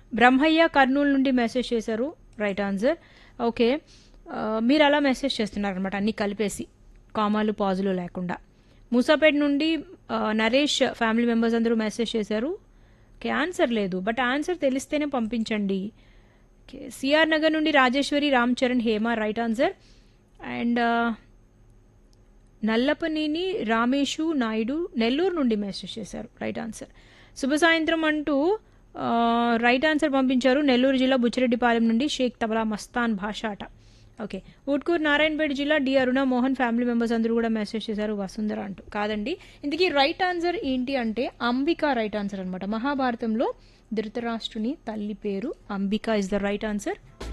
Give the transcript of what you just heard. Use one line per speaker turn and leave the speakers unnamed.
బ్రహ్మయ్య కర్నూలు నుండి మెసేజ్ చేశారు right answer okay ఆ, మీరు అలా మెసేజ్ చేస్తున్నారు అనమాట అన్ని కలిపేసి కామాలు పాజులు లేకుండా మూసాపేట నుండి ఆ, నరేష్ ఫ్యామిలీ మెంబర్స్ అందరూ మెసేజ్ చేశారు ఓకే ఆన్సర్ లేదు బట్ ఆన్సర్ తెలిస్తేనే పంపించండి ఓకే సిఆర్ నగర్ నుండి Rajeshwari Ram Charan Hema right answer and Nallapaneni Ramesh Naidu Nellore నుండి మెసేజ్ చేశారు రైట్ ఆన్సర్ శుభ సాయంత్రం అంటూ ఆ, రైట్ ఆన్సర్ పంపించారు నెల్లూరు జిల్లా బుచ్చిరెడ్డిపాలెం నుండి షేక్ తబలా మస్తాన్ భాషాట ఓకే ఊట్కూరు నారాయణపేట జిల్లా D Aruna Mohan family members అందరూ కూడా మెసేజ్ చేశారు వసుంధర అంటూ కాదండి ఇందుకీ రైట్ ఆన్సర్ ఏంటి అంటే అంబిక రైట్ ఆన్సర్ అనమాట మహాభారతంలో ధృతరాష్ట్రుని తల్లి పేరు Ambika is the right answer